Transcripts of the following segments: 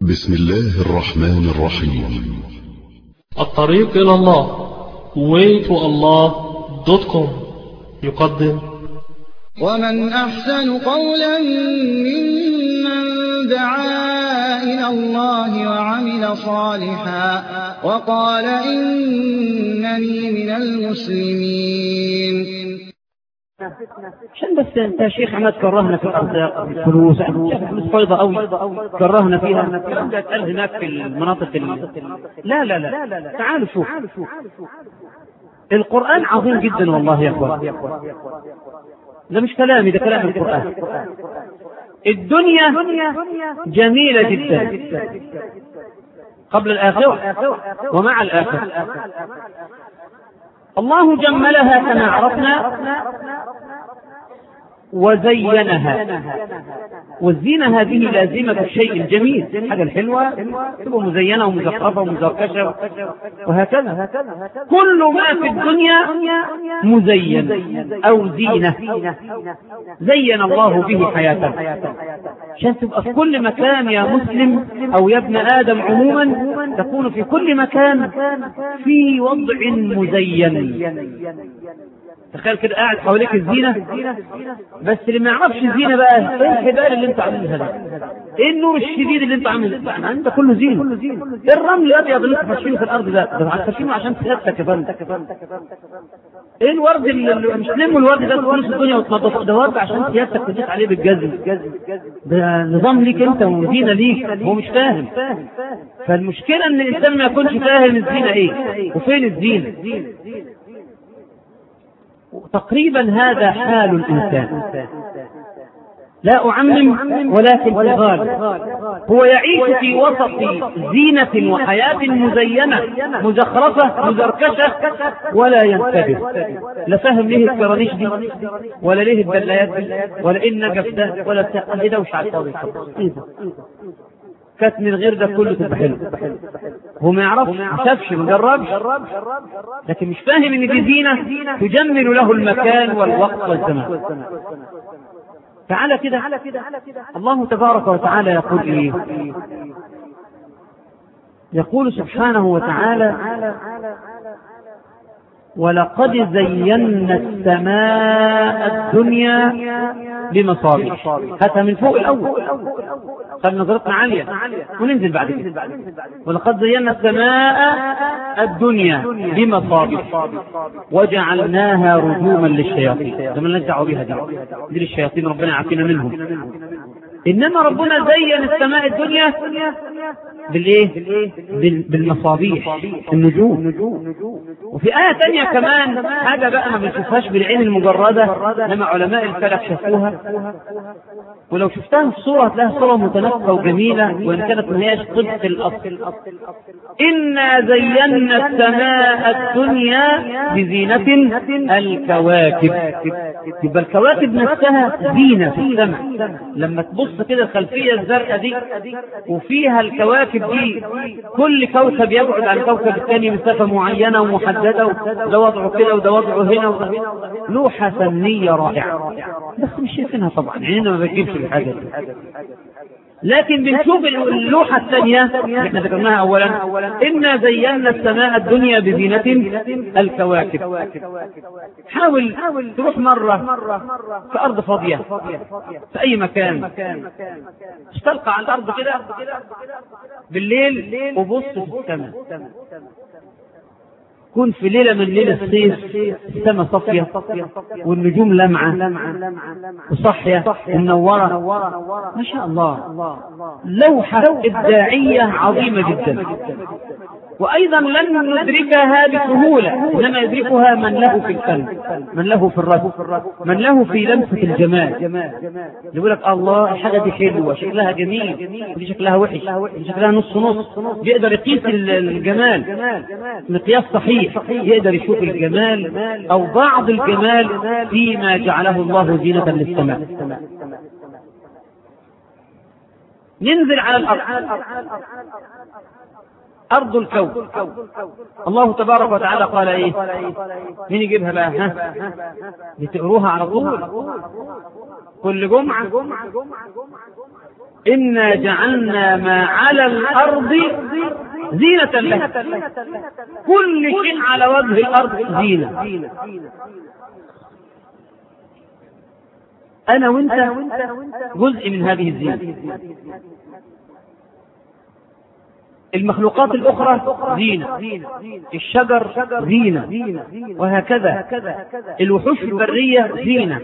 بسم الله الرحمن الرحيم الطريق إلى الله waytoallah.com يقدم ومن أحسن قولا ممن دعا إلى الله وعمل صالحا وقال إنني من المسلمين عشان بس انت يا شيخ عماد كرهنا في الارزاق في الفلوس فلوس فايضه قوي كرهنا فيها لا تقال هناك في المناطق ال... لا لا لا تعالوا شوف القران عظيم جدا والله يا اخوان ده مش كلامي ده كلام القران الدنيا جميله جدا قبل الاخره ومع الاخره الله جملها كما عرفنا وزينها والزينة هذه لازمة الشيء الجميل الحاجة الحلوة تبقى مزينة ومزخرفة ومزركشة وهكذا كل ما في الدنيا مزين أو زينة زين الله به حياتنا عشان تبقى في كل مكان يا مسلم أو يا ابن آدم عموما تكون في كل مكان في وضع مزين تخيل كده قاعد حواليك الزينة بس اللي ما يعرفش الزينة بقى ايه الحبال اللي انت عاملها ده ايه النور الشديد اللي انت عامله ده انت كله زينة ايه الرمل الابيض اللي انت فاشينه في الارض ده ده فاشينه عشان سيادتك يا فندم ايه الورد اللي مش تلموا الورد ده في نص الدنيا وتنضفه ده ورد عشان سيادتك تدوس عليه بالجزم ده نظام ليك انت وزينة ليك هو مش فاهم فالمشكلة ان الانسان ما يكونش فاهم الزينة ايه وفين الزينة تقريبا هذا حال الإنسان لا أعمم ولكن في الغالب هو يعيش في وسط زينة وحياة مزينة مزخرفة مزركشة ولا ينتبه لا فاهم ليه الكرانيش دي ولا ليه الدلايات دي ولا ايه النجف ده ولا بتاع ايه ده وش على الفاضي كانت من غير ده كله تبقى حلو هو ما يعرفش ما شافش ما جربش لكن مش فاهم ان دي زينه تجمل له المكان والوقت والزمان تعالى كده الله تبارك وتعالى يقول ايه يقول سبحانه وتعالى ولقد زينا السماء الدنيا بمصابيح هاتها من فوق الاول خد نظرتنا عالية وننزل بعد كده ولقد زينا السماء الدنيا بمصابيح وجعلناها رجوما للشياطين ده ما دعوه بها دي دي للشياطين ربنا يعافينا منهم انما ربنا زين السماء الدنيا بالايه بالمصابيح النجوم وفي آية تانية كمان حاجة بقى ما بنشوفهاش بالعين المجردة لما علماء الفلك شافوها ولو شفتها في الصورة هتلاقيها صورة متناسقة وجميلة وإن كانت ما هياش طبق الأصل إنا زينا السماء الدنيا بزينة الكواكب يبقى الكواكب نفسها زينة في السماء لما تبص كده الخلفية الزرقاء دي وفيها الكواكب دي كل كوكب يبعد عن الكوكب الثاني مسافة معينة ومحددة وده وضعه كده وده وضعه هنا وده لوحة فنية رائعة بس مش شايفينها طبعا عيننا ما بتجيبش الحاجة دي لكن بنشوف اللوحة الثانية احنا ذكرناها أولا إنا زينا السماء الدنيا بزينة الكواكب حاول تروح مرة في أرض فاضية في أي مكان استلقى على الأرض كده بالليل وبص في السماء كن في ليلة من ليلة الصيف السماء صافية والنجوم لمعة وصحية ومنورة ما شاء الله لوحة إبداعية عظيمة جدا وأيضا لن ندركها بسهولة إنما يدركها من له في الفن من له في الرسم من له في لمسة الجمال يقول لك الله الحاجة دي حلوة شكلها جميل ودي شكلها وحش ودي شكلها نص نص يقدر يقيس الجمال مقياس صحيح يقدر يشوف الجمال أو بعض الجمال فيما جعله الله زينة للسماء ننزل على الأرض أرض الكون الله تبارك وتعالى قال إيه مين يجيبها بقى ها بتقروها على طول كل جمعة إنا جعلنا ما على الأرض زينة لها كل شيء على وجه الأرض زينة أنا وأنت جزء من هذه الزينة المخلوقات الأخرى زينة الشجر زينة وهكذا الوحوش البرية زينة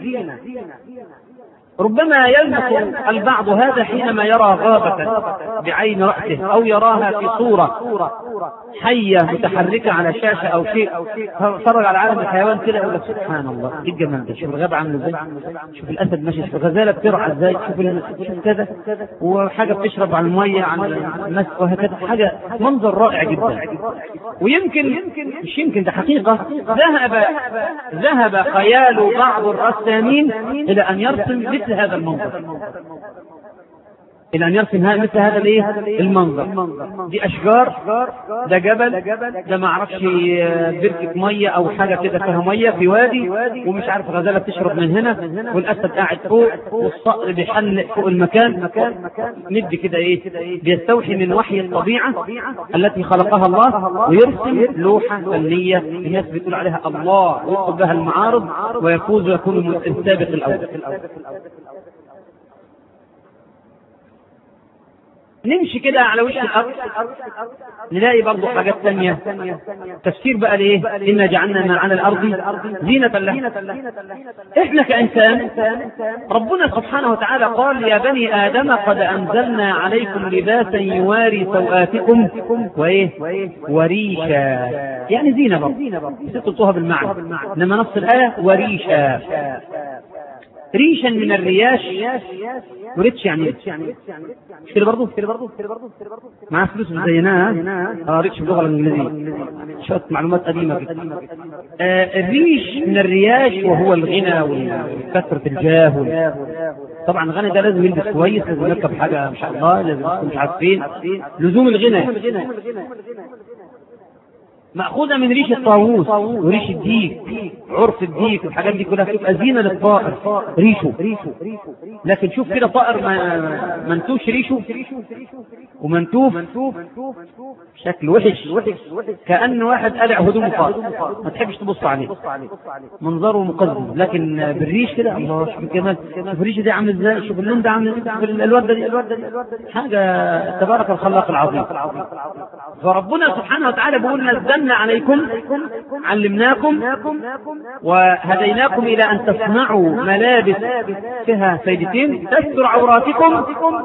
ربما يلمس البعض هذا حينما يرى غابة بعين رأسه أو يراها في صورة حية متحركة على شاشة أو شيء فرج على عالم الحيوان كده يقول لك سبحان الله ايه الجمال ده شوف الغابة عاملة ازاي شوف الأسد ماشي شوف الغزالة بترعى ازاي شوف ال- شوف كذا وحاجة بتشرب على المية على المس وهكذا حاجة منظر رائع جدا ويمكن مش يمكن ده حقيقة ذهب ذهب خيال بعض الرسامين إلى أن يرسم مثل هذا المنظر إلى أن يرسم ها- مثل هذا الإيه؟ المنظر دي أشجار ده جبل ده ما أعرفش آه، بركة مية أو حاجة كده فيها مية في وادي ومش عارف غزالة بتشرب من هنا والأسد قاعد فوق والصقر بيحلق فوق المكان ندي كده إيه بيستوحي من وحي الطبيعة التي خلقها الله ويرسم لوحة فنية الناس بتقول عليها الله ويدخل بها المعارض ويفوز ويكون السابق الأول نمشي كده على وش الارض نلاقي برضه حاجات تانية تفسير بقى ليه إنا جعلنا ما على الأرض زينة لها إحنا كإنسان ربنا سبحانه وتعالى قال يا بني آدم قد أنزلنا عليكم لباسا يواري سوآتكم وإيه وريشا يعني زينة برضه بس قلتوها بالمعنى إنما نص الآية وريشا ريشا من الرياش وريتش يعني ريتش مش كده برضه كده برضه كده برضه معاه فلوس زيناها اه ريتش باللغه الانجليزيه شويه معلومات قديمه كده آه الريش من الرياش وهو الغنى وكثره الجاه وال- طبعا الغني ده لازم يلبس كويس لازم يركب حاجه ما شاء الله لازم يكون مش عارف فين لزوم الغنى مأخوذة من ريش الطاووس وريش الديك عرف الديك والحاجات دي كلها تبقى زينة للطائر ريشه لكن شوف كده طائر ما- منتوش ريشه ومنتوف شكل وحش كأن واحد قلع هدومه خالص ما تحبش تبص عليه منظره مقزز لكن بالريش كده الله شوف الجمال شوف الريش دي عامل ازاي شوف اللون ده عامل ازاي شوف الورده دي حاجه تبارك الخلاق العظيم فربنا سبحانه وتعالى بيقول نزلنا عليكم علمناكم وهديناكم الى ان تصنعوا ملابس فيها فايدتين تستر عوراتكم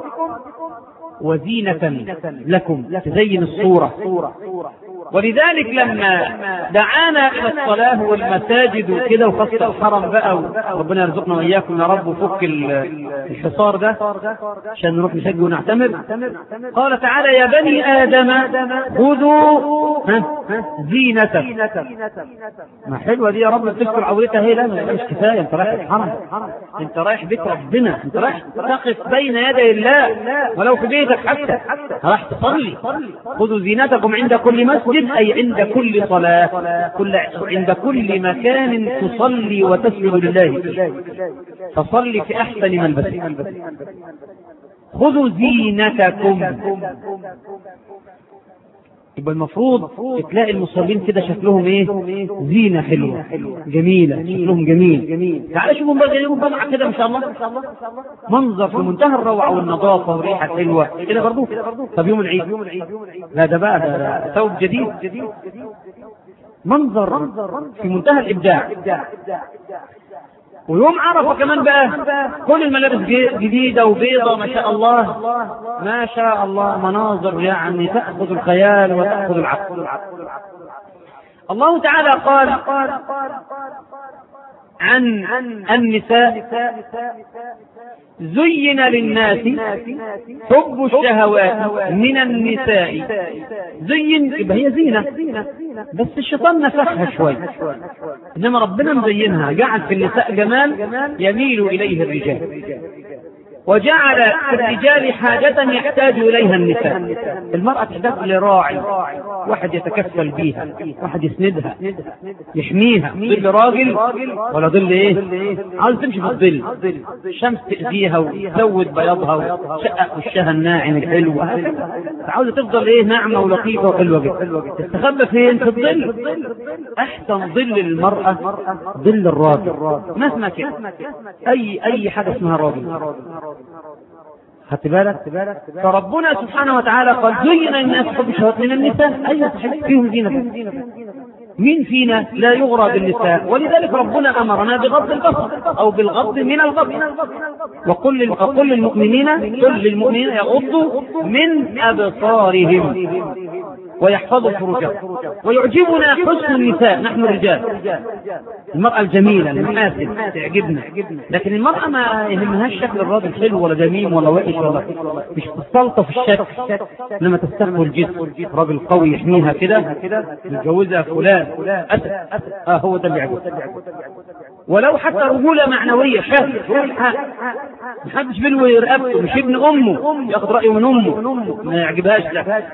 وزينة لكم تزين الصورة ولذلك لما دعانا إلى الصلاة والمساجد وكده وخاصة الحرم بقى ربنا يرزقنا وإياكم يا رب وفك ال- الحصار ده عشان نروح نسجل ونعتمر قال تعالى يا بني آدم خذوا ها، زينة ما حلوة دي يا رب تذكر عورتها هي لا لا، مش كفاية انت رايح الحرم انت رايح بيت ربنا انت رايح تقف بين يدي الله ولو في بيتك حتى رايح تصلي خذوا زينتكم عند كل مسجد اي عند كل صلاة كل عند كل مكان تصلي وتسجد لله فيه. فصلي في احسن ملبسك خذوا زينتكم يبقى المفروض تلاقي المصلين كده شكلهم ايه زينه حلوه جميله شكلهم جميل تعال شوفوا بقى يوم الجمعه كده ما شاء الله منظر في منتهى الروعه والنظافه وريحه حلوه كده برضه طب يوم العيد لا ده بقى ده- ده ثوب جديد منظر في منتهى الابداع ويوم عرفه كمان بقى كل الملابس جي- جديده وبيضه ما شاء الله ما شاء الله مناظر يعني تاخذ الخيال وتاخذ العقل الله تعالى قال عن النساء زين للناس حب الشهوات من النساء زين يبقى هي زينة بس الشيطان نفخها شوي انما ربنا مزينها جعل في النساء جمال يميل اليه الرجال وجعل في الرجال حاجة يحتاج إليها النساء المرأة تحتاج لراعي واحد يتكفل بيها واحد يسندها يحميها ظل راجل ولا ظل ايه عاوز تمشي في الظل الشمس تأذيها وتزود بياضها وتشقق وشها الناعم الحلو عاوزة تفضل ايه ناعمة ولطيفة وحلوة جدا تستخبى فين في الظل احسن ظل للمرأة ظل الراجل مهما كان اي اي حاجة اسمها راجل خدت بالك فربنا سبحانه وتعالى قد زين الناس حب الشهوات من النساء ايوه صحيح فيهم زينة مين فينا لا يغرى بالنساء ولذلك ربنا امرنا بغض البصر او بالغض من البصر وقل وقل للمؤمنين قل للمؤمنين يغضوا من ابصارهم ويحفظوا فروجهم ويعجبنا حسن النساء نحن الرجال المرأة الجميلة المحاسن تعجبنا لكن المرأة ما يهمهاش شكل الراجل حلو ولا جميل ولا وحش ولا مش تستلطف الشكل لما تستقبل الجسم راجل قوي يحميها كده يتجوزها فلان أسد اه هو ده اللي يعجبه ولو حتى رجولة معنوية شهر روحها محدش بلوي رقبته مش ابن أمه ياخد رأيه من أمه ما يعجبهاش لا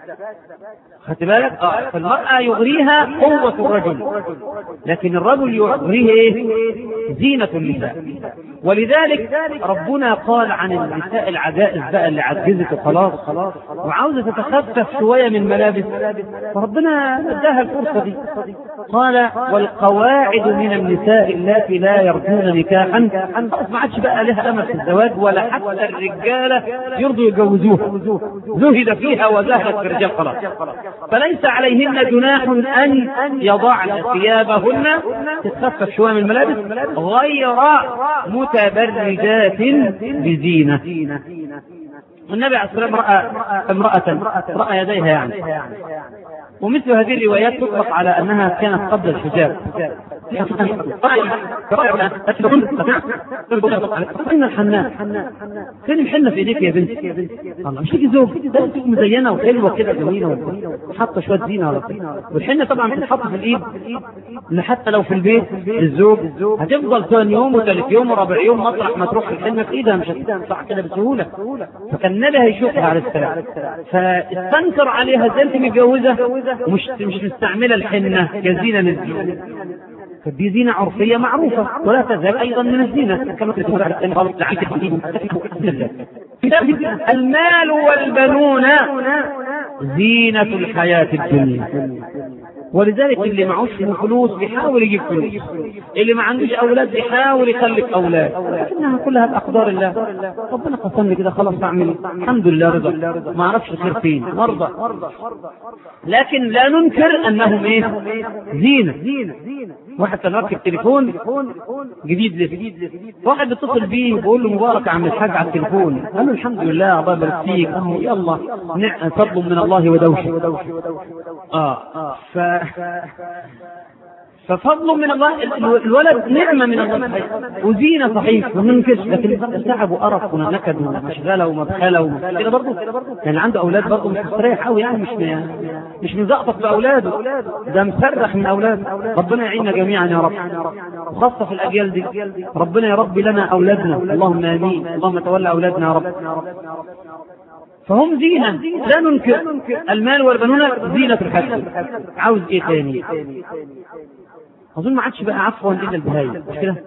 خدت بالك؟ اه فالمرأة يغريها قوة الرجل لكن الرجل يغريه ايه؟ زينة النساء ولذلك ربنا قال عن النساء العجائز بقى اللي عجزت وخلاص وعاوزة تتخفف شوية من ملابس فربنا اداها الفرصة دي قال والقواعد من النساء اللاتي لا يرجون نكاحا خلاص ما عادش بقى لها امل في الزواج ولا حتى الرجاله يرضوا يجوزوها زهد فيها وزهدت في الرجال خلاص فليس عليهن جناح ان يضعن ثيابهن تتخفف شويه من الملابس غير متبرجات بزينه النبي عليه الصلاه والسلام راى امراه راى يديها يعني ومثل هذه الروايات تطلق على انها كانت قبل الحجاب فين الحنان فين الحنه في ايديك يا بنتي الله مش تيجي زوج ده مزينه وحلوه كده جميله وحاطه شويه زينه على والحنه طبعا بتتحط في الايد ان حتى لو في البيت الزوج هتفضل ثاني يوم وثالث يوم ورابع يوم مطرح ما تروح الحنه في ايدها مش هتطلع كده بسهوله فكان النبي هيشوفها على السلام فاستنكر عليها ازاي انت متجوزه ومش مش مستعمله الحنه كزينه للزوج فدي زينة عرفية معروفة ولا تزال أيضا من الزينة كما المال والبنون زينة الحياة الدنيا ولذلك اللي معهوش فلوس بيحاول يجيب فلوس اللي ما عندوش اولاد بيحاول يخلف اولاد لكنها كلها باقدار الله ربنا قسم لي كده خلاص اعمل الحمد لله رضا ما اعرفش الخير فين مرضى لكن لا ننكر انهم ايه زينه واحد كان راكب تليفون جديد لسه واحد بيتصل بيه بيقول له مبارك يا عم الحاج على التليفون قال له الحمد لله الله يبارك فيك اهو يلا فضل من الله ودوشه اه ف ففضل من الله الولد نعمة من الله صحيح وزينة صحيح ومن كده لكن تعب وقرف ونكد ومشغلة ومبخلة كده برضه يعني عنده أولاد برضه مش مستريح قوي يعني مش مش مزقطط بأولاده ده مسرح من أولاده ربنا يعيننا جميعا يا رب وخاصة في الأجيال دي ربنا يربي لنا أولادنا اللهم آمين اللهم تولى أولادنا يا رب فهم زينة لا ننكر المال والبنون زينة الحج عاوز ايه تاني اظن ما عادش بقى عفوا الا البهايم مش كده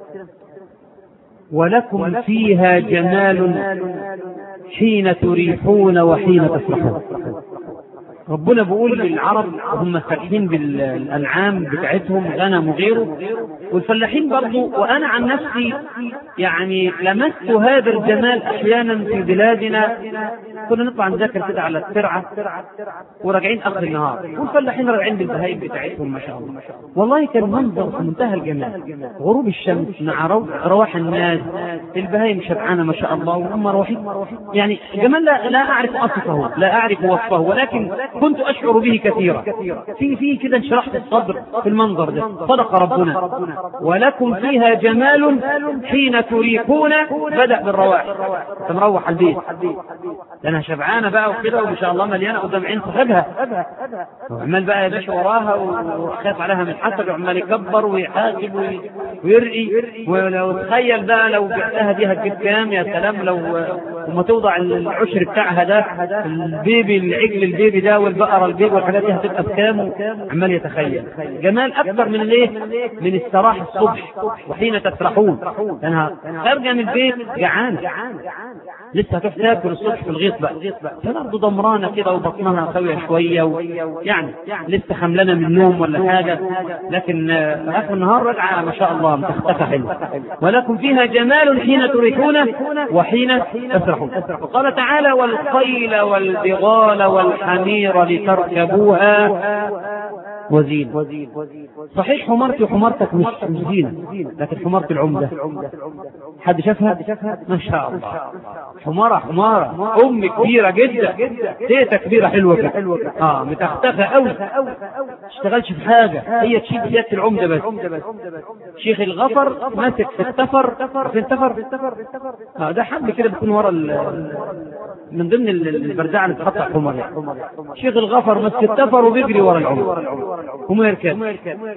ولكم فيها جمال حين تريحون وحين تفرحون ربنا بيقول للعرب هم فاتحين بالانعام بتاعتهم غنم وغيره والفلاحين برضه وانا عن نفسي يعني لمست هذا الجمال احيانا في بلادنا كنا نطلع نذاكر كده على الترعه وراجعين اخر النهار والفلاحين راجعين بالبهايم بتاعتهم ما شاء الله والله كان منظر في منتهى الجمال غروب الشمس مع رواح الناس البهايم شبعانه ما شاء الله وهم روحين يعني جمال لا, لا اعرف اصفه لا اعرف وصفه ولكن كنت اشعر به كثيرا في في كده انشرحت الصدر في المنظر ده صدق ربنا ولكم فيها جمال حين تريحون بدا بالرواح تمروح البيت لان انا شبعانه بقى وكده وما شاء الله مليانه قدام عين صاحبها وعمال بقى يا باشا وراها وخاف عليها من حسد وعمال يكبر ويحاسب وي- ويرقي ولو تخيل بقى لو بعتها دي هتجيب كام يا سلام لو وما توضع العشر بتاعها ده البيبي العجل البيبي ده والبقره البيبي والحاجات دي هتبقى بكام عمال يتخيل جمال اكثر من الايه من السراح الصبح وحين تسرحون لانها خارجه من البيت جعانه لسه هتروح تاكل الصبح في الغيط بقى فالارض ضمرانه كده وبطنها خاويه شويه ويعني لسه حملانه من النوم ولا حاجه لكن آه، اخر النهار راجعه ما شاء الله متختفه حلو ولكم فيها جمال حين تريحون وحين تسرحون وقال تعالى والخيل والبغال والحمير لتركبوها وزين صحيح حمارتي وحمارتك مش مش زينة لكن حمارة العمدة حد شافها؟ ما شاء الله حمارة حمارة أم كبيرة جدا تيتا كبيرة حلوة كده اه متختفة قوي اشتغلش في حاجة هي تشيل سيادة العمدة بس شيخ الغفر ماسك في التفر في التفر اه ده حد كده بيكون ورا ال- من ضمن ال- البردعة اللي بتحط على الحمر يعني شيخ الغفر ماسك التفر وبيجري ورا العمر وما يركب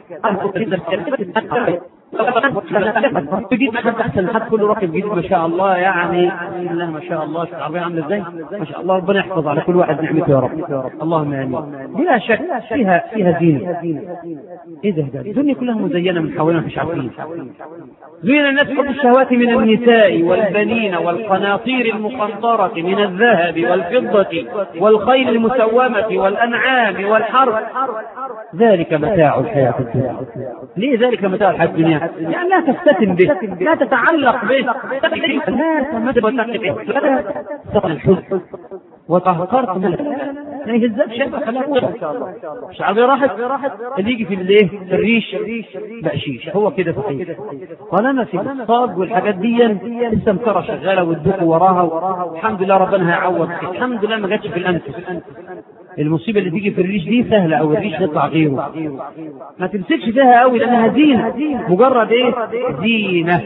جديد حد احسن حد كله راكب جديد ما شاء الله يعني بسم الله ما شاء الله شوف العربيه عامله ازاي ما شاء الله ربنا يحفظ على كل واحد نعمته يا رب اللهم امين بلا شك فيها فيها زينه ايه ده ده الدنيا كلها مزينه من حولنا مش عارفين زين الناس حب الشهوات من النساء والبنين والقناطير المقنطرة من الذهب والفضة والخيل المسومة والأنعام والحرث ذلك متاع الحياة الدنيا ليه ذلك متاع الحياة الدنيا؟ يعني لا تفتتن به لا تتعلق به لا تمد وتقف سقط الحزن وتهكرت من ما يهزكش مش عارف راحت اللي يجي في الايه في الريش بقشيش هو كده فقير طالما في الصاج والحاجات دي السمكره شغاله والدق وراها الحمد لله ربنا هيعوض الحمد لله ما جاتش في الانفس المصيبه اللي تيجي في الريش دي سهله او الريش يطلع غيره ما تمسكش فيها قوي لانها زينه مجرد ايه زينه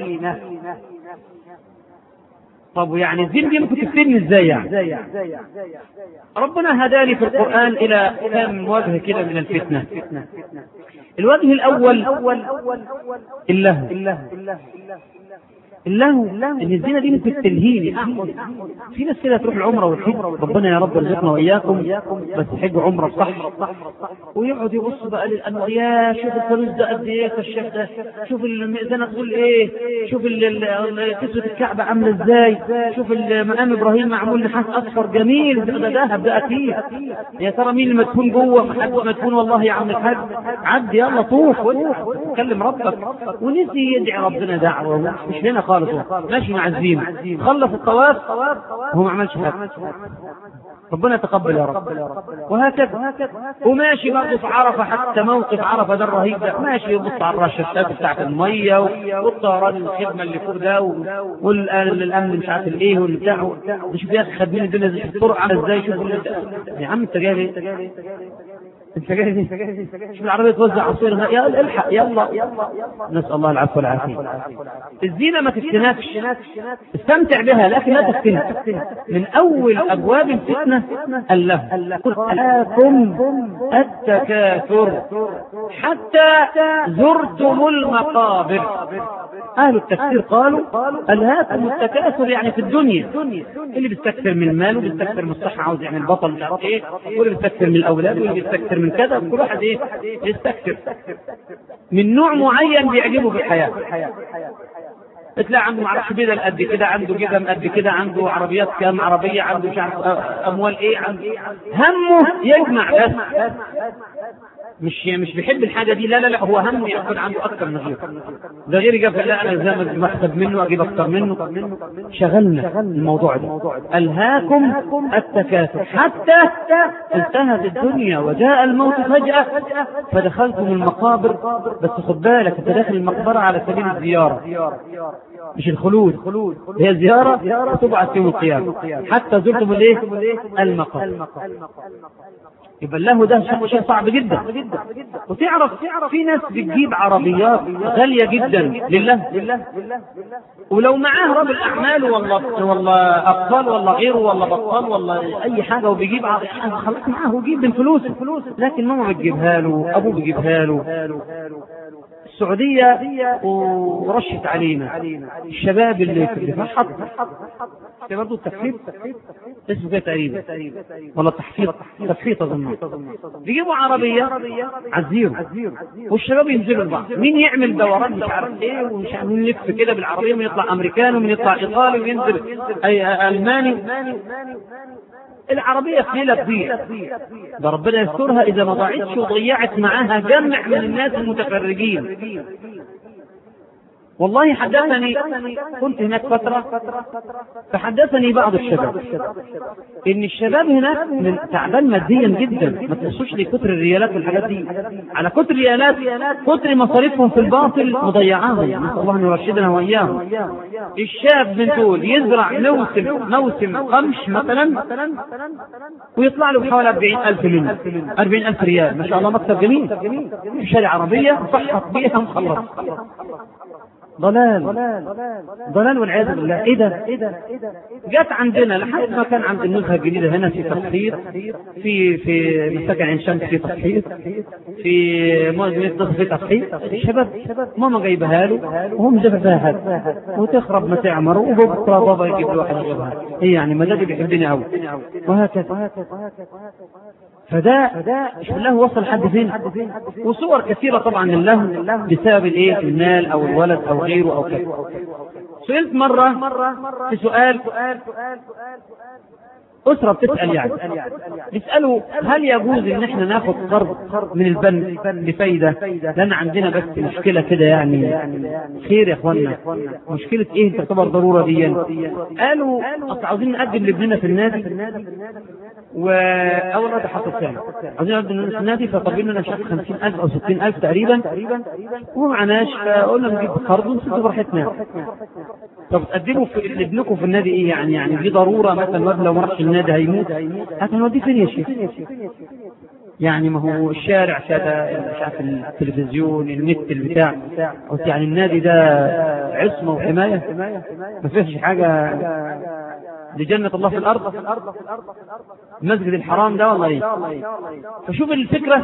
طب ويعني الزين دي ممكن تفتني ازاي يعني ربنا هداني في القرآن إلى كم وجه كده من الفتنة الوجه الأول اللهو اللهو ان الزينه دي ممكن تلهيني في ناس كده تروح العمره والحج ربنا يا رب يرزقنا واياكم بس حج عمره صح ويقعد يبص بقى للانواع يا شوف الفلوس ده قد ايه يا الشيخ ده شوف المئذنه تقول ايه شوف ال- ال- كسوه الكعبه عامله ازاي شوف ال- مقام ابراهيم معمول نحاس اصفر جميل ده ده ذهب ده اكيد يا ترى مين المدفون جوه حد مدفون والله يا عم الحاج عدي يلا طوف كلم ربك ونسي يدعي ربنا دعوه مش هنا خالص هو. ماشي مع الزينه خلص الطواف وهو ما عملش حاجه ربنا يتقبل يا رب وهكذا وماشي برضه في عرفه حتى موقف عرفه ده الرهيب ده ماشي يبص على الرشاشات بتاعت الميه والطيران الخدمه اللي فوق ده والامن مش عارف الايه واللي بتاعه شوف يا اخي خادمين الدنيا زي الطرق عامله ازاي شوف يا عم انت جاي ليه؟ انت جاي ليه؟ شوف العربيه توزع عصير يا الحق يلا نسال الله العفو والعافيه الزينه ما تفتنكش استمتع بها لكن لا تفتنك من اول ابواب الفتنه اللهو قل ألاكم التكاثر حتى زرتم المقابر أهل التفسير قالوا ألهاكم التكاثر يعني في الدنيا اللي بيستكثر من المال واللي بيستكثر من الصحة عاوز يعمل بطل مش عارف إيه واللي بيستكثر من الأولاد واللي بيستكثر من كذا كل واحد إيه يستكثر من نوع معين بيعجبه في الحياة تلاقي عنده معرفش بدل قد كده عنده جزم قد كده عنده عربيات كام عربية عنده مش عارف أموال إيه عنده همه يجمع بس مش مش بيحب الحاجه دي لا لا لا هو همه يكون عنده اكثر من غيره ده غير جاب لا انا زي ما بكسب منه اجيب اكثر منه شغلنا الموضوع ده الهاكم التكاثر حتى انتهت الدنيا وجاء الموت فجاه فدخلتم المقابر بس خد بالك انت داخل المقبره على سبيل الزياره مش الخلود هي زيارة وتبعث يوم القيامة حتى زرتم الايه المقام يبقى الله ده شيء شيء صعب جدا وتعرف في ناس بتجيب عربيات غالية جدا لله ولو معاه رجل اعمال ولا ولا ابطال ولا غيره ولا بطال ولا اي حاجه وبيجيب ع- خلاص معاه ويجيب من فلوسه لكن ماما بتجيبها له ابوه بيجيبها له السعودية ورشت علينا الشباب اللي في الفحط في برضه التفحيط اسمه كده تقريبا ولا تحفيط تفحيط اظن بيجيبوا عربية عزيرو والشباب ينزلوا لبعض مين يعمل دورات مش عارف ايه ومش عارف مين يلف كده بالعربية مين يطلع امريكاني ومين يطلع ايطالي وينزل اي الماني العربية في ليلة تضيع ده ربنا يسترها إذا ما ضاعتش وضيعت معاها جمع من الناس المتفرجين والله حدثني كنت هناك فترة فحدثني بعض الشباب إن الشباب هناك من تعبان ماديا جدا ما تنسوش لي كتر الريالات والحاجات دي على كتر الريالات كتر مصاريفهم في الباطل مضيعاهم نسأل الله أن يرشدنا وإياهم الشاب من دول يزرع موسم موسم قمش مثلا ويطلع له بحوالي 40000 منه 40000 ريال ما شاء الله مكسب جميل شارع عربية صحت بيها مخلص ضلال ضلال والعياذ بالله ايه ده جت عندنا لحد ما كان عند النزهه الجديده هنا في تخطيط في في مساكن عين شمس في تخطيط في مدينه في تخطيط الشباب ماما جايبها له وهم جابها وتخرب ما تعمر وبكره بابا يجيب له واحد يجيبها هي يعني مدادي بيحبني قوي وهكذا فده شوف الله وصل حد فين وصور كثيرة طبعا لله بسبب الايه المال او الولد او غيره او كذا سئلت مرة في سؤال أسرة بتسأل يعني بيسألوا هل يجوز إن إحنا ناخد قرض من البنك بفايدة؟ لأن عندنا بس مشكلة كده يعني خير يا إخوانا مشكلة إيه تعتبر ضرورة دي؟ قالوا أصل عاوزين نقدم لابننا في النادي وأول مرة حصل فعلا عاوزين نقدم لابننا في النادي فطالبين لنا مش عارف 50000 أو 60000 تقريبا ومعناش فقلنا نجيب قرض ونسيب براحتنا طب تقدموا في لابنكم في النادي ايه يعني يعني دي ضروره مثلا الواد لو ما راحش النادي هيموت هتنوديه فين يا شيخ؟ يعني ما هو الشارع كده مش عارف التلفزيون النت البتاع قلت يعني النادي ده عصمه وحمايه ما فيهش حاجه لجنة الله في الأرض المسجد الحرام ده والله إيه فشوف الفكرة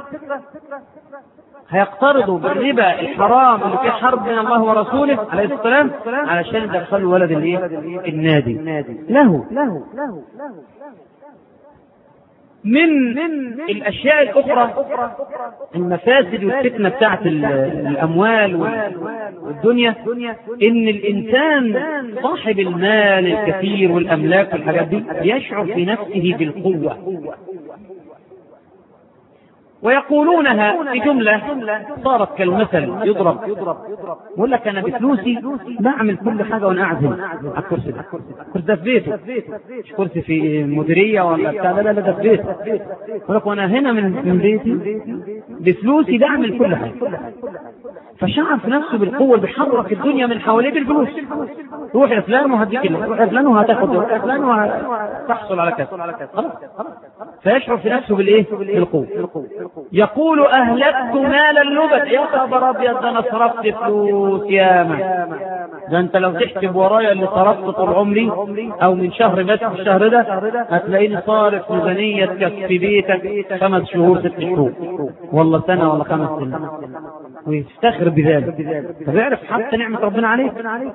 هيقترضوا بالربا الحرام اللي فيه حرب بين الله ورسوله عليه السلام علشان يدخلوا ولد الايه؟ النادي له من من الاشياء الاخرى المفاسد والفتنه بتاعت الاموال والدنيا ان الانسان صاحب المال الكثير والاملاك والحاجات دي يشعر في نفسه بالقوه ويقولونها في جملة صارت كالمثل يضرب يقول لك أنا بفلوسي بعمل كل حاجة وأنا قاعد هنا على الكرسي ده الكرسي ده في بيته مش كرسي في مديرية ولا بتاع لا لا لا ده في بيته يقول لك وأنا هنا من من بيتي بفلوسي بعمل كل حاجة فشعر في نفسه بالقوة بيحرك الدنيا من حواليه بالفلوس روح يا فلان وهديك اللي روح يا فلان وهتاخد روح يا فلان وهتحصل على كذا خلاص فيشعر في نفسه بالايه؟ بالقوة يقول اهلكت مال اللبد يا خبر ابيض ده انا صرفت فلوس ياما ده انت لو تحسب ورايا اللي صرفته طول عمري او من شهر بس في الشهر ده هتلاقيني صارف ميزانية تكفي بيتك خمس شهور ست شهور والله سنة ولا خمس سنين ويفتخر بذلك فبيعرف حتى نعمة ربنا عليه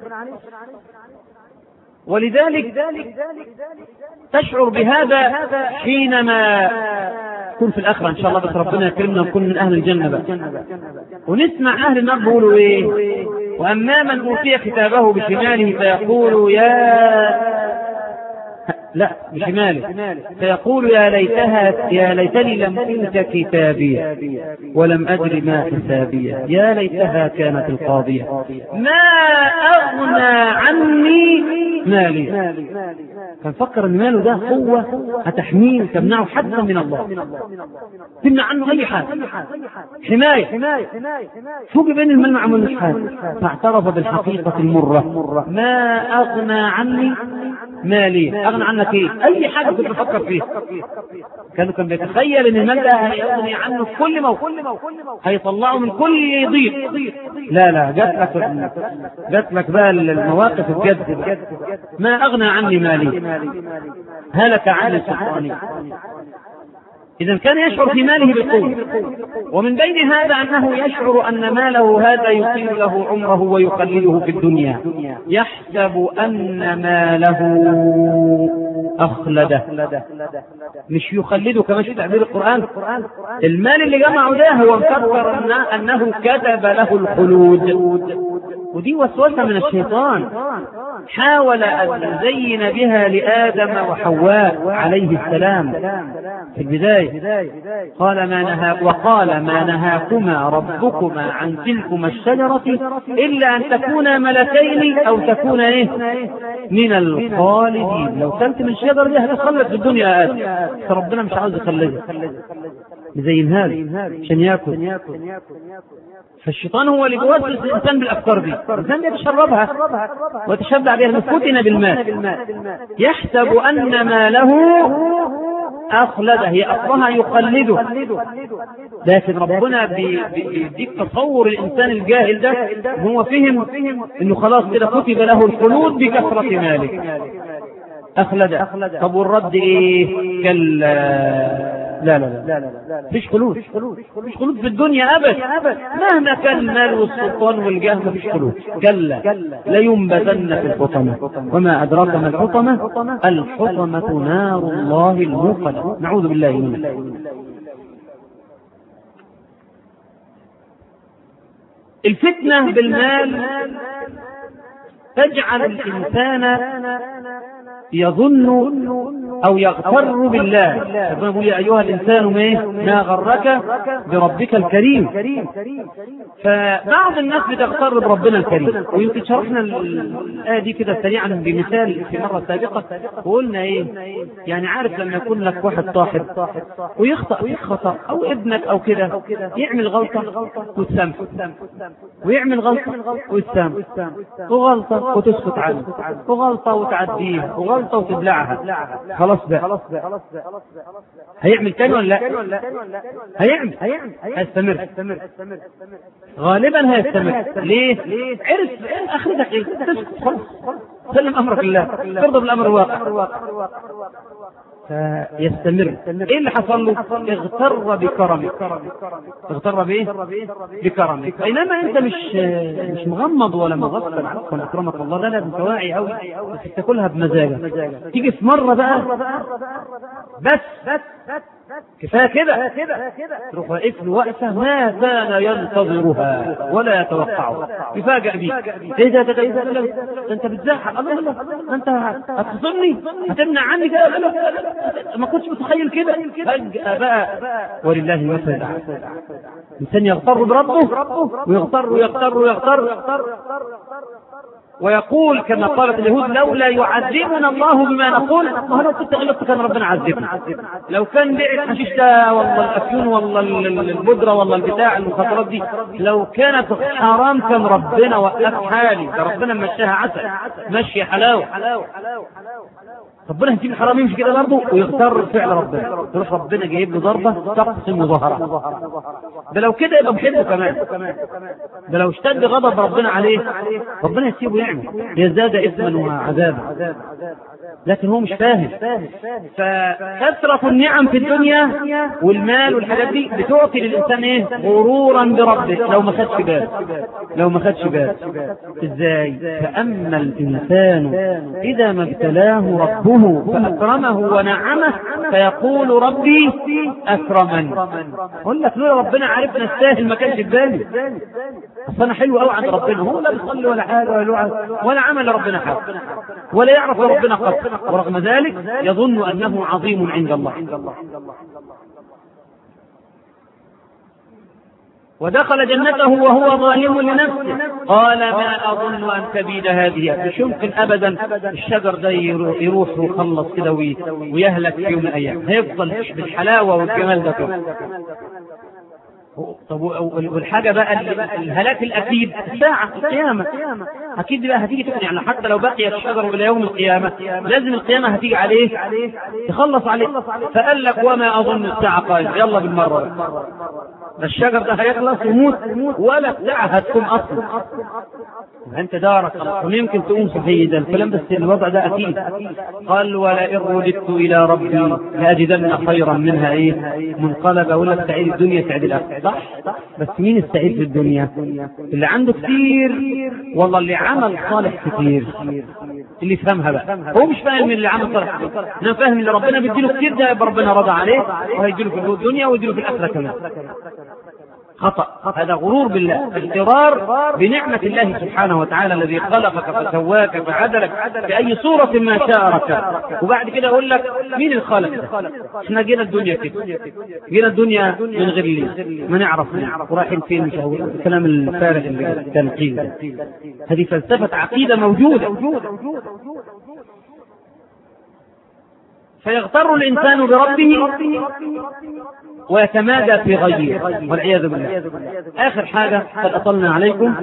ولذلك تشعر بهذا حينما تكون في الآخرة إن شاء الله بس ربنا يكرمنا ونكون من أهل الجنة بقى ونسمع أهل النار بيقولوا إيه وأما من أوتي كتابه بشماله فيقول يا لا بشماله فيقول يا ليتها يا ليتني لم أوت كتابي ولم أدر ما حسابي يا ليتها كانت القاضية ما أغنى عني مالي كان فكر ان ماله ده قوة هتحميه وتمنعه حتى من الله تمنع عنه اي حاجة حماية فوق بين المال مع ملوش حاجة فاعترف بالحقيقة المرة ما اغنى عني مالي اغنى عنك ايه اي حاجة كنت بفكر فيها كان كان بيتخيل ان المال ده هيغني عنه في كل موقف هيطلعه من كل ضيق لا لا جات لك جات لك بقى المواقف الجد ما اغنى عني مالي هلك عني سلطاني إذا كان يشعر في ماله بالقوة ومن بين هذا أنه يشعر أن ماله هذا يطيل له عمره ويقلله في الدنيا يحسب أن ماله أخلده مش يخلده كما في تعبير القرآن المال اللي جمعه ده هو مفكر أنه كتب له الخلود ودي وسوسة من الشيطان حاول أن يزين بها لآدم وحواء عليه السلام في البداية قال ما نهى وقال ما نهاكما ربكما عن تلكما الشجرة إلا أن تكونا ملكين أو تكونا إيه من الخالدين لو كنت من الشجرة دي هتخلد في الدنيا يا آدم فربنا مش عاوز يخلدها يزينها له عشان ياكل فالشيطان هو اللي بيوسوس الانسان بالافكار دي الانسان يتشربها ويتشبع بها فتن بالمال يحسب ان ماله اخلده هي اصلها يقلده لكن ربنا بيديك تصور الانسان الجاهل ده هو فهم انه خلاص كده كتب له الخلود بكثره ماله أخلد طب والرد إيه؟ كلا لا لا لا لا لا فيش خلود فيش خلود في الدنيا أبدا مهما كان المال والسلطان والجاه ما فيش خلود كلا لينبذن في الحطمة وما أدراك ما الحطمة الحطمة نار الله الموقدة نعوذ بالله منها الفتنة بالمال تجعل الإنسان يظن أو يغتر بالله ربنا يقول يا أيها الإنسان ما غرك بربك الكريم فبعض الناس بتغتر بربنا الكريم ويمكن شرحنا الآية دي كده سريعا بمثال في مرة سابقة وقلنا إيه يعني عارف لما يكون لك واحد صاحب ويخطأ في خطأ أو ابنك أو كده يعمل غلطة وتسامح ويعمل غلطة وتسامح وغلطة وتسكت عنه وغلطة وتعديها وغلطة وتبلعها خلاص بقى هيعمل تاني ولا لا؟ هيعمل هيستمر غالبا هيستمر ليه؟ عرف اخرتك ايه؟ تسكت خلاص سلم امرك لله ترضى بالامر الواقع فيستمر ايه اللي حصل له اغتر بكرمك اغتر بايه بكرمك بينما انت مش مش مغمض ولا مغفل عفوا اكرمك الله لا لا انت واعي قوي بس تاكلها بمزاجك تيجي في مره بقى بس بس كفايه كده تروح واقف له وقفه ما كان ينتظرها ولا يتوقعها يفاجئ بيك ايه ده ده ده ده انت بتزعق الله الله انت هتخصمني هتمنع عني كده ما كنتش متخيل كده فجأة بقى ولله المثل الإنسان يغتر بربه ويغتر ويغتر ويغتر ويقول كما قالت اليهود لولا يعذبنا الله بما نقول ما لو كنت غلطت كان ربنا عذبنا لو كان بيع الحشيش ده والله الافيون والله البودره والله البتاع المخدرات دي لو كانت حرام كان ربنا وقف حالي ده ربنا مشاها عسل مشي حلاوه ربنا هيجيب الحرام يمشي كده برضه ويغتر فعل ربنا يروح ربنا جايب له ضربه تقسم ظهره ده لو كده يبقى بحبه كمان ده لو اشتد غضب ربنا عليه ربنا يسيبه يعمل يزداد اثما وعذابا لكن هو مش فاهم فكثرة النعم في الدنيا والمال والحاجات دي بتعطي للإنسان إيه؟ غرورا بربه لو ما خدش باله لو ما خدش باله إزاي؟ فأما الإنسان إذا ما ابتلاه ربه فأكرمه ونعمه فيقول ربي أكرمن أقول لك لولا ربنا عرفنا الساهل ما كانش في بالي أصل أنا حلو قوي عند ربنا هو لا بيصلي ولا حاجة ولا ولا عمل لربنا حاجة ولا يعرف ربنا قدر ورغم ذلك يظن أنه عظيم عند الله ودخل جنته وهو ظالم لنفسه قال ما أظن أن تبيد هذه مش يمكن أبدا الشجر ده يروح ويخلص كده ويهلك في يوم من الأيام هيفضل بالحلاوة والجمال ده كله طب والحاجة بقى الهلاك الأكيد الساعة القيامة أكيد بقى هتيجي تكون يعني حتى لو بقي الشجر إلى يوم القيامة لازم القيامة هتيجي عليه تخلص عليه فقال لك وما أظن الساعة قائمة يلا بالمرة الشجر ده هيخلص يموت ولا الساعة هتقوم أصلا أنت دارك ويمكن تقوم صحيح ده الكلام بس الوضع ده أكيد قال ولئن رددت إلى ربي لأجدن خيرا منها إيه منقلب أقول لك سعيد الدنيا سعيد الآخرة صح بس مين السعيد في الدنيا اللي عنده كتير والله اللي عمل صالح كتير اللي يفهمها بقى هو مش فاهم اللي عمل صالح كتير انا فاهم اللي ربنا بيديله كتير ده يبقى ربنا رضى عليه وهيديله في الدنيا ويديله في الاخره كمان خطأ هذا غرور بالله اغترار بنعمة الله سبحانه وتعالى الذي خلقك فسواك فعدلك بأي صورة ما شاء ركبك وبعد كده أقول لك مين الخالق احنا جينا الدنيا كده جينا الدنيا من غير لي ما نعرف ورايحين فين مش هو الكلام الفارغ اللي كان قيل هذه فلسفة عقيدة موجودة فيغتر الإنسان بربه ويتمادى في غيه والعياذ بالله آخر حاجة قد أطلنا عليكم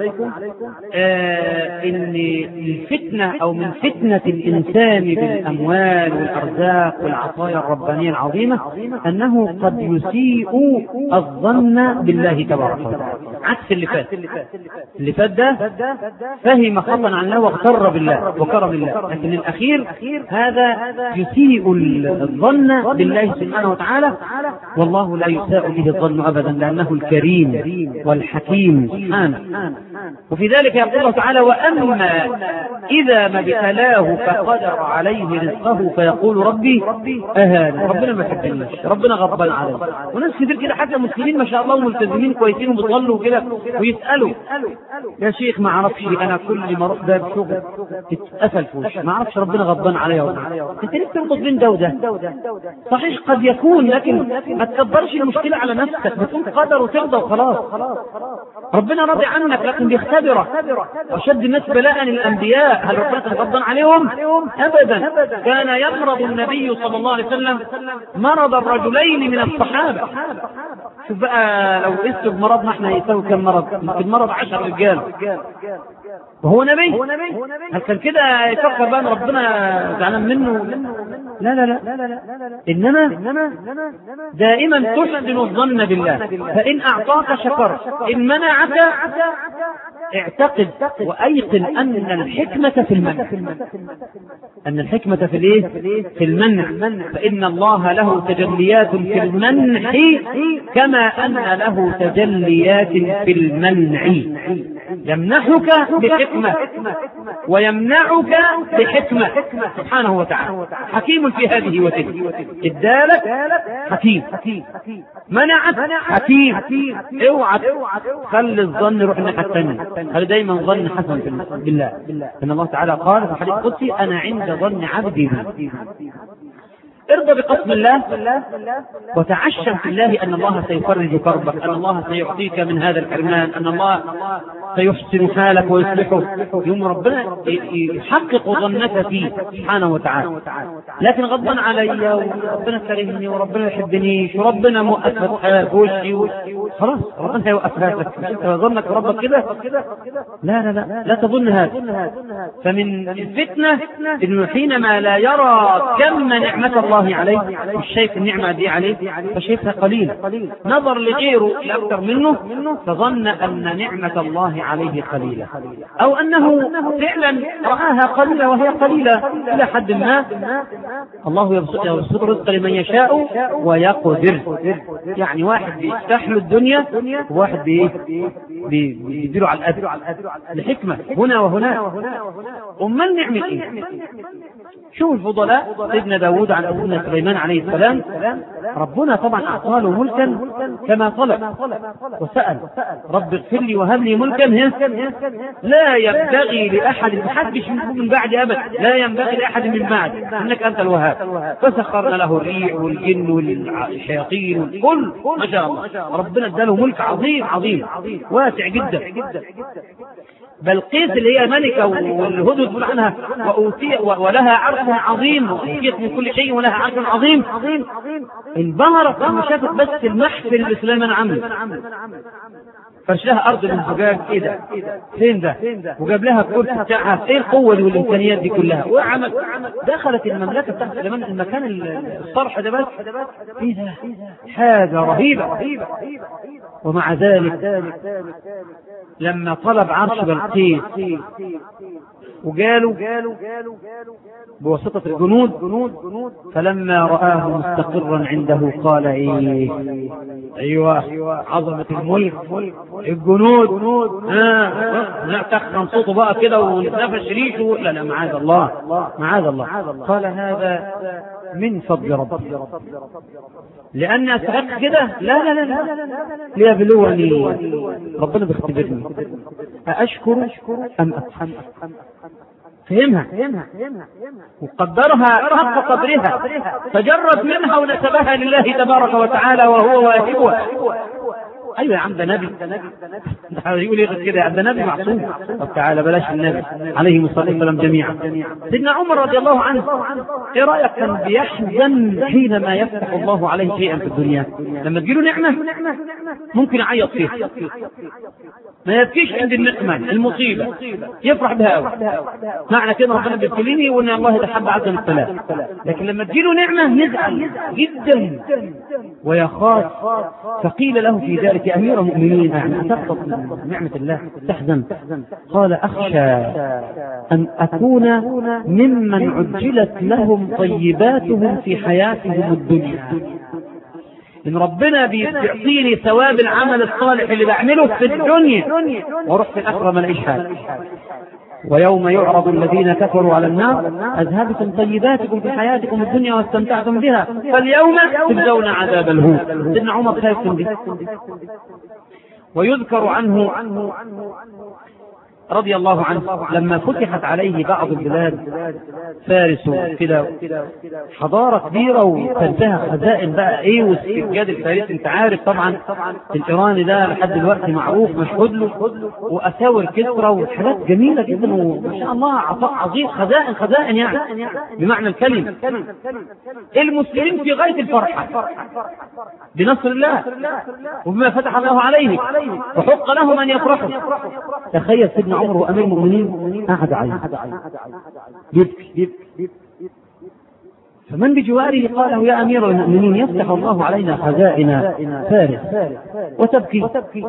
آه إن الفتنة أو من فتنة الإنسان بالأموال والأرزاق والعطايا الربانية العظيمة أنه قد يسيء الظن بالله تبارك وتعالى عكس اللي فات اللي فات ده فهم خطا عن الله واغتر بالله وكرم الله لكن الأخير هذا يسيء الظن بالله سبحانه وتعالى والله لا يساء به الظن ابدا لانه الكريم والحكيم سبحانه وفي ذلك يقول الله تعالى واما اذا ما ابتلاه فقدر عليه رزقه فيقول ربي اهان ربنا ما يحبنيش ربنا غضبان علي وناس كتير كده حتى مسلمين ما شاء الله ملتزمين كويسين وبيصلوا كده ويسالوا يا شيخ ما اعرفش انا كل ما اروح باب شغل اتقفل في وشي ما اعرفش ربنا غضبان عليا انت ليه بتربط بين ده وده صحيح قد يكون لكن ما تكبرش المشكلة على نفسك بتقول قدر وترضى وخلاص ربنا راضي عنك لكن بيختبرك وشد الناس بلاء الأنبياء هل ربنا كان غضبان عليهم؟ أبدا كان يمرض النبي صلى الله عليه وسلم مرض الرجلين من الصحابة شوف بقى لو قست بمرضنا احنا يساوي كم مرض يمكن مرض عشر رجال وهو نبي هل كان كده يفكر بقى ان ربنا زعلان منه لا لا لا انما دائما تحسن الظن بالله فان اعطاك شكر ان منعك اعتقد وايقن ان الحكمه في المنع ان الحكمه في الايه في المنع فان الله له تجليات في المنع كما ان له تجليات في المنع يمنحك بحكمة ويمنعك بحكمة سبحانه وتعالى حكيم في هذه وتلك ادالك حكيم منعك حكيم اوعى خلي الظن يروح الناحية الثانية خلي دايما ظن حسن بالله ان الله تعالى قال في حديث قدسي انا عند ظن عبدي بي ارضى بقسم الله وتعشم في الله ان الله سيفرج كربك ان الله سيعطيك من هذا الحرمان ان الله سيحسن حالك ويصلحه يوم ربنا يحقق ظنك فيه سبحانه وتعالى لكن غضبا علي وربنا كرهني وربنا يحبنيش وربنا موقف فتحة في وشي خلاص ربنا هيوقف هاتك انت ظنك ربك كده لا لا لا لا تظن هذا فمن الفتنة انه حينما لا يرى كم نعمة الله عليه مش شايف النعمة دي عليه فشايفها قليلة نظر لغيره لأكثر منه فظن أن نعمة الله عليه قليلة أو أنه فعلا رآها قليلة وهي قليلة إلى حد ما الله يبسط الرزق لمن يشاء ويقدر يعني واحد بيفتح له الدنيا وواحد بيديله على الأدب الحكمة هنا وهناك أمال نعمة إيه؟ شوف الفضلاء سيدنا داود عن أبونا سليمان عليه السلام ربنا طبعا أعطاه له ملكا كما طلب وسأل رب اغفر لي وهب لي ملكا لا ينبغي لأحد محدش من بعد أبدا لا ينبغي لأحد من بعد إنك أنت الوهاب فسخرنا له الريح والجن والشياطين والكل ما شاء الله ربنا اداله ملك عظيم عظيم واسع جدا بلقيس اللي هي ملكة والهدهد يقول عنها وأوتي ولها عرش عظيم وأوتيت من كل شيء ولها عرش عظيم انبهرت لما شافت بس المحفل اللي سليمان عمله فرش لها ارض من زجاج ايه ده؟ فين ده؟ وجاب لها الكرسي بتاعها ايه القوه دي والامكانيات دي كلها؟ وعمل دخلت المملكه بتاعت سليمان المكان الصرح ده بس ايه ده؟ حاجه رهيبه ومع ذلك لما طلب عرش بلقيس وقالوا بواسطة الجنود فلما رآه مستقرا عنده قال ايه ايوه عظمة الملك الجنود اه تخن صوته بقى كده ونتنفس ريشه لا لا معاذ الله معاذ الله قال هذا من فضل ربي لأن أستحق كده لا لا لا لا ليبلوني ربنا بيختبرني أأشكر أم أكفر فهمها وقدرها حق قدرها فجرت منها ونسبها لله تبارك وتعالى وهو واهبها ايوه يا عم ده نبي ده يقول ايه كده يا عم ده نبي معصوم طب تعالى بلاش النبي عليه الصلاه والسلام جميعا سيدنا عمر رضي الله عنه ايه رايك كان بيحزن حينما يفتح الله عليه شيئا في الدنيا لما تجيله نعمه ممكن يعيط فيها ما يبكيش عند النقمه المصيبه يفرح بها قوي معنى كده ربنا بيبتليني وان الله يتحب عز السلام لكن لما تجيله نعمه يزعل جدا ويخاف فقيل له في ذلك امير المؤمنين يعني تسقط نعمه الله تحزن قال اخشى ان اكون ممن عجلت لهم طيباتهم في حياتهم الدنيا ان ربنا بيعطيني ثواب العمل الصالح اللي بعمله في الدنيا واروح في الاخره ما الاقيش حاجه ويوم يعرض الذين كفروا على النار أذهبتم طيباتكم في حياتكم الدنيا واستمتعتم بها فاليوم تجزون عذاب الهون سيدنا عمر خايف دي ويذكر عنه رضي الله عنه لما فتحت عليه بعض البلاد فارس كده حضارة كبيرة وتنتهى خزائن بقى ايه والسجاد الفارسي انت عارف طبعا الايراني ده لحد دلوقتي معروف مشهود له واساور كسرى وحاجات جميلة جدا وما شاء الله عطاء عظيم خزائن خزائن يعني بمعنى الكلمة المسلمين في غاية الفرحة بنصر الله وبما فتح الله عليه وحق لهم ان يفرحوا تخيل سيدنا عمر وامير المؤمنين قعد عين يبكي فمن بجواره قال له يا امير المؤمنين يفتح الله علينا خزائن فارس وتبكي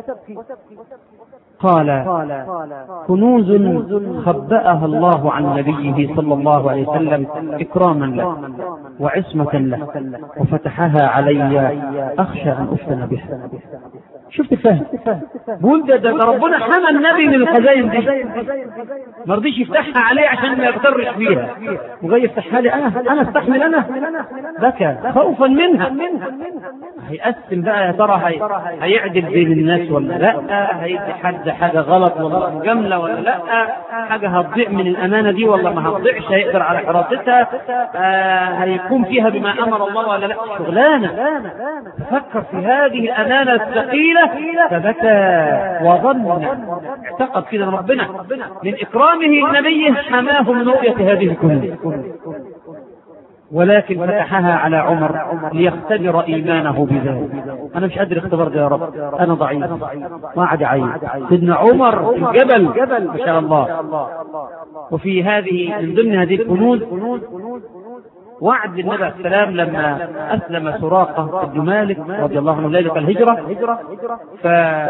قال كنوز خبأها الله عن نبيه صلى الله عليه وسلم إكراما له وعصمة له وفتحها علي أخشى أن أفتن بها شفت الفهم بقول ده, ده ربنا حمى النبي من الخزاين دي ما رضيش يفتحها عليه عشان ما يغترش فيها وجاي يفتحها لي انا انا استحمل انا بكى خوفا منها هيقسم بقى يا ترى هي... هيعدل بين الناس ولا لا هيدي حد حاجه غلط ولا مجامله ولا لا حاجه هتضيع من الامانه دي ولا ما هتضيعش هيقدر على حراستها آه هيكون فيها بما امر الله ولا لا شغلانه فكر في هذه الامانه الثقيله فبكى وظن اعتقد كده ربنا من اكرامه النبي حماه من رؤيه هذه الكنوز ولكن فتحها على عمر ليختبر ايمانه بذلك انا مش قادر اختبر ده يا رب انا ضعيف ما عاد عين سيدنا عمر الجبل ما شاء الله وفي هذه من ضمن هذه الكنوز وعد النبي عليه السلام لما اسلم سراقه بن مالك رضي الله عنه ليله الهجره ف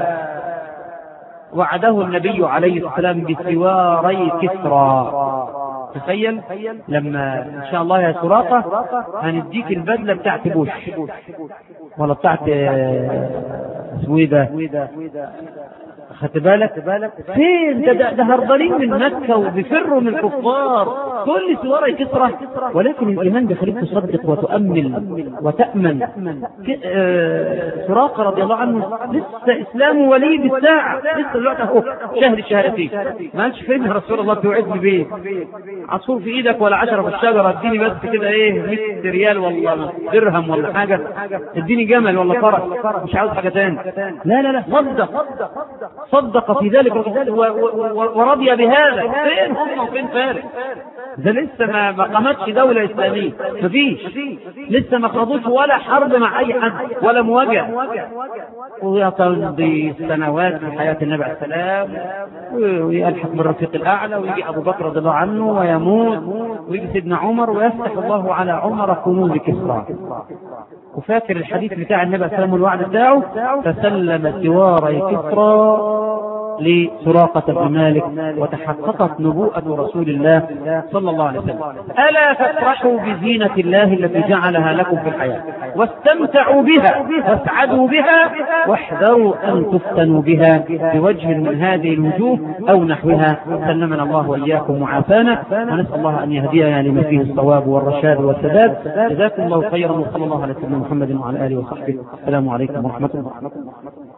وعده النبي عليه السلام بسواري كسرى تخيل لما ان شاء الله يا سراقه هنديك البدله بتاعت بوش ولا بتاعت اسمه ايه ده خدت بالك فين ده, ده, ده هربانين من مكة وبيفروا من الكفار كل سوارة كسرى ولكن الإيمان بيخليك تصدق وتؤمل وتأمن آه سراقة رضي الله عنه لسه إسلامه ولي بالساعة لسه دلوقتي أهو شهر الشهادتين ما قالش فين يا رسول الله توعدني بيه عصفور في إيدك ولا عشرة في الشجرة اديني بس كده إيه 100 ريال ولا درهم ولا حاجة اديني جمل ولا فرس مش عاوز حاجة تاني لا لا لا صدق صدق في ذلك ورضي بهذا فين هم وفين فارس ده لسه ما ما قامتش دولة إسلامية مفيش لسه ما خاضوش ولا حرب مع أي حد ولا مواجهة ويقضي سنوات في حياة النبي عليه السلام ويلحق بالرفيق الأعلى ويجي أبو بكر رضي الله عنه ويموت ويجي سيدنا عمر ويفتح الله على عمر كنوز كسرى وفاكر الحديث بتاع النبي عليه السلام والوعد بتاعه فسلم سواري كسرى لسراقة بن مالك وتحققت نبوءة رسول الله صلى الله عليه وسلم ألا تفرحوا بزينة الله التي جعلها لكم في الحياة واستمتعوا بها واسعدوا بها واحذروا أن تفتنوا بها بوجه من هذه الوجوه أو نحوها سلمنا الله وإياكم وعافانا ونسأل الله أن يهدينا لما فيه الصواب والرشاد والسداد جزاكم الله خيرا وصلى الله على سيدنا محمد وعلى آله وصحبه السلام عليكم ورحمة الله